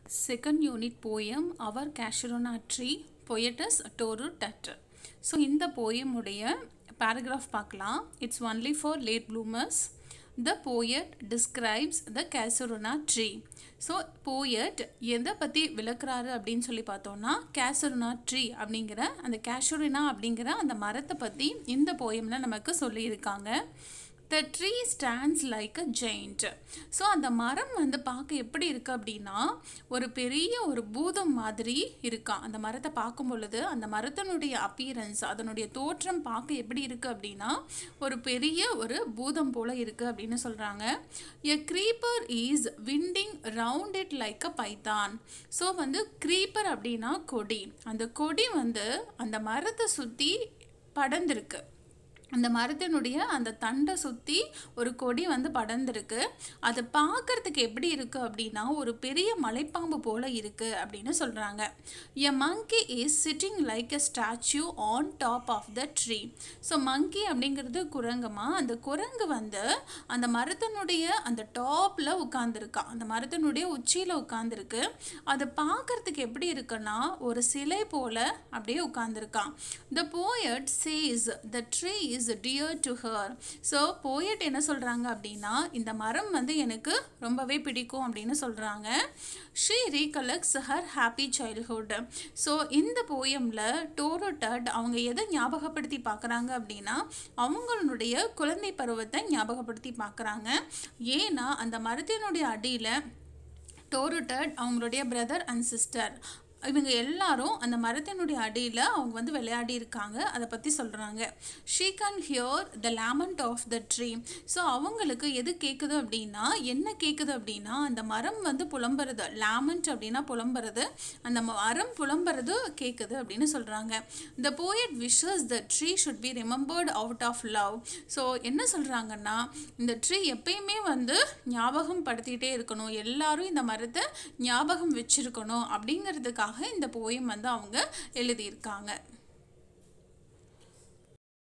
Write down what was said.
second unit poem Our Casuarina Tree Poetess Toru Tatter so இந்த poem உடைய paragraph பார்க்கலாம் it's only for late bloomers the poet describes the casuarina tree so poet எதை பற்றி விளக்குறாரு அப்படின்னு சொல்லி பார்த்தோம்னா கேசருனா tree அப்படிங்கிற அந்த கேஷுரினா அப்படிங்கிற அந்த மரத்தை பற்றி இந்த போயமில் நமக்கு சொல்லியிருக்காங்க the tree stands like a giant so அந்த மரம் வந்து பார்க்க எப்படி இருக்குது அப்படின்னா ஒரு பெரிய ஒரு பூதம் மாதிரி இருக்கான் அந்த மரத்தை பார்க்கும் பொழுது அந்த மரத்தினுடைய அப்பியரன்ஸ் அதனுடைய தோற்றம் பார்க்க எப்படி இருக்குது அப்படின்னா ஒரு பெரிய ஒரு பூதம் போல் இருக்குது அப்படின்னு சொல்கிறாங்க a creeper is winding round it like a python so வந்து க்ரீப்பர் அப்படின்னா கொடி அந்த கொடி வந்து அந்த மரத்தை சுற்றி படர்ந்திருக்கு அந்த மரத்தினுடைய அந்த தண்டை சுற்றி ஒரு கொடி வந்து படர்ந்துருக்கு அது பார்க்கறதுக்கு எப்படி இருக்குது அப்படின்னா ஒரு பெரிய மலைப்பாம்பு போல் இருக்குது அப்படின்னு சொல்கிறாங்க a monkey is sitting like a statue on top of the tree so monkey அப்படிங்கிறது குரங்குமா அந்த குரங்கு வந்து அந்த மரத்தினுடைய அந்த டாப்பில் உட்காந்துருக்கான் அந்த மரத்தினுடைய உச்சியில் உட்காந்துருக்கு அது பார்க்கறதுக்கு எப்படி இருக்குன்னா ஒரு சிலை போல் அப்படியே உட்காந்துருக்கான் the poet says the tree is dear to her so poet என்ன சொல்கிறாங்க அப்படின்னா இந்த மரம் வந்து எனக்கு ரொம்பவே பிடிக்கும் அப்படின்னு சொல்கிறாங்க she recollects her happy childhood so இந்த போயமில் டோரோட்டட் அவங்க எதை ஞாபகப்படுத்தி பார்க்குறாங்க அப்படின்னா அவங்களுடைய குழந்தை பருவத்தை ஞாபகப்படுத்தி பார்க்குறாங்க ஏன்னா அந்த மரத்தினுடைய அடியில் டோரோட்டட் அவங்களுடைய பிரதர் அண்ட் சிஸ்டர் இவங்க எல்லாரும் அந்த மரத்தினுடைய அடியில் அவங்க வந்து விளையாடி இருக்காங்க அதை பற்றி சொல்கிறாங்க she can hear the lament of the tree so அவங்களுக்கு எது கேட்குது அப்படின்னா என்ன கேட்குது அப்படின்னா அந்த மரம் வந்து புலம்புறது லேமண்ட் அப்படின்னா புலம்புறது அந்த மரம் புலம்புறது கேட்குது அப்படின்னு சொல்கிறாங்க the poet wishes the tree should be remembered out of love so என்ன சொல்கிறாங்கன்னா இந்த ட்ரீ எப்பயுமே வந்து ஞாபகம் படுத்திகிட்டே இருக்கணும் எல்லாரும் இந்த மரத்தை ஞாபகம் வச்சுருக்கணும் அப்படிங்கிறதுக்காக இந்த போயம் வந்து அவங்க எழுதியிருக்காங்க